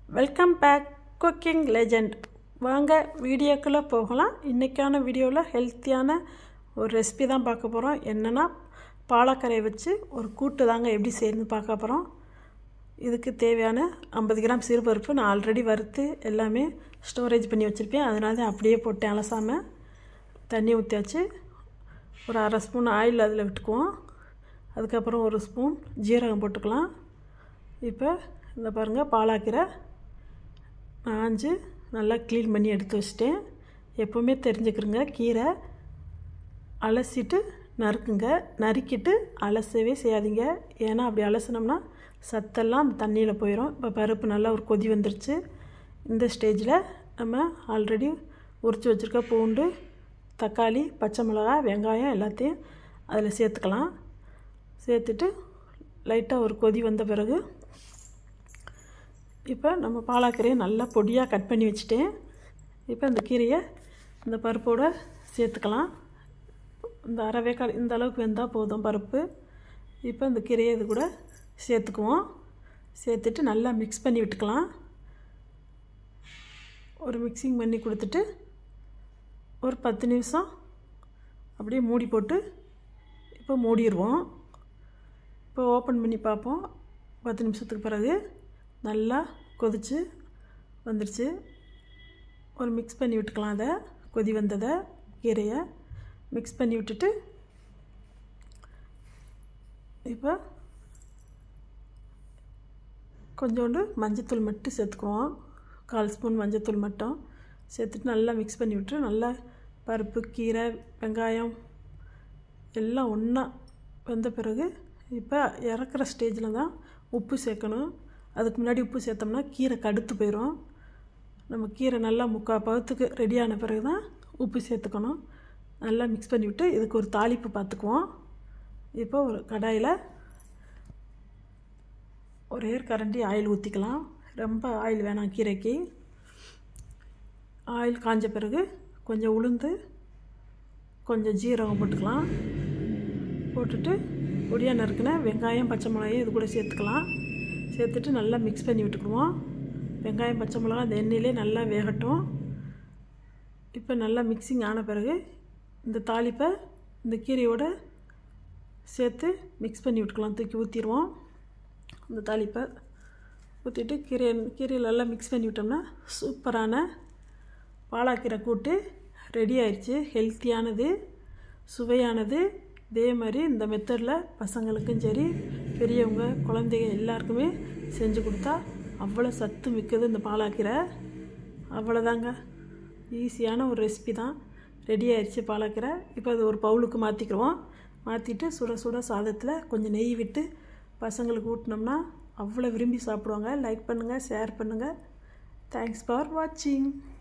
welcome back cooking legend வாங்க வீடியோக்குள்ளே போகலாம் இன்றைக்கான வீடியோவில் ஹெல்த்தியான ஒரு ரெசிபி தான் பார்க்க போகிறோம் என்னென்னா பாலக்கரையை வச்சு ஒரு கூட்டு தாங்க எப்படி செய்யணும்னு பார்க்க போகிறோம் இதுக்கு தேவையான ஐம்பது கிராம் சிறுபருப்பு நான் ஆல்ரெடி வறுத்து எல்லாமே ஸ்டோரேஜ் பண்ணி வச்சுருப்பேன் அதனால தான் அப்படியே போட்டேன் அலசாமல் தண்ணி ஊற்றியாச்சு ஒரு அரை ஸ்பூன் ஆயில் அதில் விட்டுக்குவோம் அதுக்கப்புறம் ஒரு ஸ்பூன் ஜீரகம் போட்டுக்கலாம் இப்போ இந்த பாருங்கள் பாலாக்கீரை ஆஞ்சு நல்லா க்ளீன் பண்ணி எடுத்து வச்சிட்டேன் எப்போவுமே தெரிஞ்சுக்கிறங்க கீரை அலசிட்டு நறுக்குங்க நறுக்கிட்டு அலசவே செய்யாதீங்க ஏன்னா அப்படி அலசினோம்னா சத்தெல்லாம் தண்ணியில் போயிடும் இப்போ பருப்பு நல்லா ஒரு கொதி வந்துருச்சு இந்த ஸ்டேஜில் நம்ம ஆல்ரெடி உரித்து வச்சுருக்க பூண்டு தக்காளி பச்சை மிளகா வெங்காயம் எல்லாத்தையும் அதில் சேர்த்துக்கலாம் சேர்த்துட்டு லைட்டாக ஒரு கொதி வந்த பிறகு இப்போ நம்ம பாலாக்கீரையை நல்லா பொடியாக கட் பண்ணி வச்சுட்டேன் இப்போ இந்த கீரையை இந்த பருப்போடு சேர்த்துக்கலாம் இந்த அரை வேக்கால் இந்த அளவுக்கு வெந்தால் போதும் பருப்பு இப்போ இந்த கீரையை இது கூட சேர்த்துக்குவோம் சேர்த்துட்டு நல்லா மிக்ஸ் பண்ணி விட்டுக்கலாம் ஒரு மிக்சிங் பண்ணி கொடுத்துட்டு ஒரு பத்து நிமிஷம் அப்படியே மூடி போட்டு இப்போ மூடிடுவோம் இப்போ ஓப்பன் பண்ணி பார்ப்போம் பத்து நிமிஷத்துக்கு பிறகு நல்லா கொதித்து வந்துடுச்சு ஒரு மிக்ஸ் பண்ணி விட்டுக்கலாம் அதை கொதி வந்ததை கீரையை மிக்ஸ் பண்ணி விட்டுட்டு இப்போ கொஞ்சோண்டு மஞ்சத்தூள் மட்டும் சேர்த்துக்குவோம் கால் ஸ்பூன் மஞ்சத்தூள் மட்டும் சேர்த்துட்டு நல்லா மிக்ஸ் பண்ணி விட்டு நல்லா பருப்பு கீரை வெங்காயம் எல்லாம் ஒன்றா வெந்த பிறகு இப்போ இறக்குற ஸ்டேஜில் தான் உப்பு சேர்க்கணும் அதுக்கு முன்னாடி உப்பு சேர்த்தோம்னா கீரை கடுத்து போயிடும் நம்ம கீரை நல்லா முக்கால் பதத்துக்கு ரெடியான பிறகு தான் உப்பு சேர்த்துக்கணும் நல்லா மிக்ஸ் பண்ணிவிட்டு இதுக்கு ஒரு தாளிப்பு பார்த்துக்குவோம் இப்போ ஒரு கடாயில் ஒரே கரண்டி ஆயில் ஊற்றிக்கலாம் ரொம்ப ஆயில் வேணாம் கீரைக்கு ஆயில் காஞ்ச பிறகு கொஞ்சம் உளுந்து கொஞ்சம் ஜீரகம் போட்டுக்கலாம் போட்டுட்டு பொடியாக நறுக்கின வெங்காயம் பச்சை மிளகாயும் இது கூட சேர்த்துக்கலாம் சேர்த்துட்டு நல்லா மிக்ஸ் பண்ணி விட்டுக்குவோம் வெங்காயம் பச்சை மிளகா அந்த எண்ணெயிலே நல்லா வேகட்டும் இப்போ நல்லா மிக்சிங் ஆன பிறகு இந்த தாளிப்பை இந்த கீரையோடு சேர்த்து மிக்ஸ் பண்ணி விட்டுக்கலாம் தூக்கி ஊற்றிடுவோம் இந்த தாளிப்பை ஊற்றிட்டு கீரை கீரையில் நல்லா மிக்ஸ் பண்ணி விட்டோம்னா சூப்பரான பாலாக்கீரை கூட்டு ரெடி ஆயிடுச்சு ஹெல்த்தியானது சுவையானது இதே மாதிரி இந்த மெத்தடில் பசங்களுக்கும் சரி பெரியவங்க குழந்தைங்க எல்லாருக்குமே செஞ்சு கொடுத்தா அவ்வளோ சத்து மிக்கது இந்த பாலாக்கீரை அவ்வளோதாங்க ஈஸியான ஒரு ரெசிபி தான் ரெடி ஆயிடுச்சு பாலாக்கீரை இப்போ அது ஒரு பவுலுக்கு மாற்றிக்கிறோம் மாற்றிட்டு சுட சுட சாதத்தில் கொஞ்சம் நெய் விட்டு பசங்களுக்கு ஊட்டினோம்னா அவ்வளோ விரும்பி சாப்பிடுவாங்க லைக் பண்ணுங்கள் ஷேர் பண்ணுங்கள் தேங்க்ஸ் ஃபார் வாட்சிங்